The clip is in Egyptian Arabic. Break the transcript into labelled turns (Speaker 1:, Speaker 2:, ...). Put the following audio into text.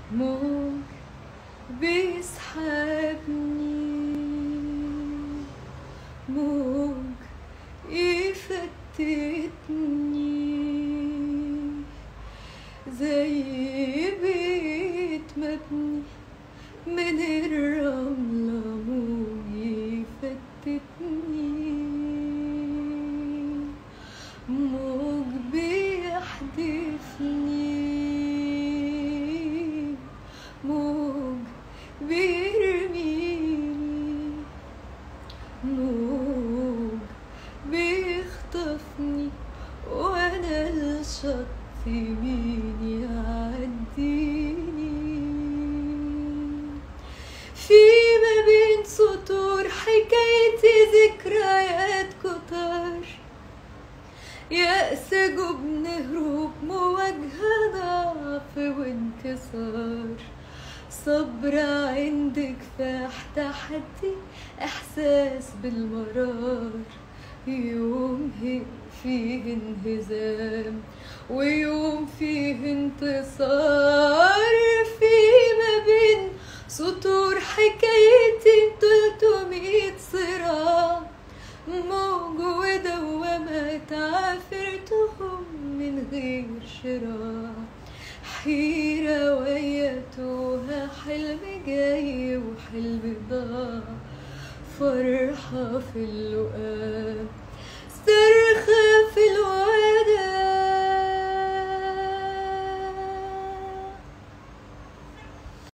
Speaker 1: موج بيسحبني موج يفتتني زي بيت مبني من الرملة موج يفتتني موج بيحدفني موج بيرميني موج بيخطفني وانا الشط مين يعديني في ما بين سطور حكايتي ذكريات كتار يأس جبن هروب مواجهة ضعف وانكسار صبر عند كفاح تحدي إحساس بالمرار يوم هي فيه انهزام ويوم فيه انتصار في ما بين سطور حكايتي تلتمية صراع موج ودوامات عافرتهم من غير شراع حيرة ويتوها حلم جاي وحلم ضاع فرحة في اللقاء صرخة في الوداع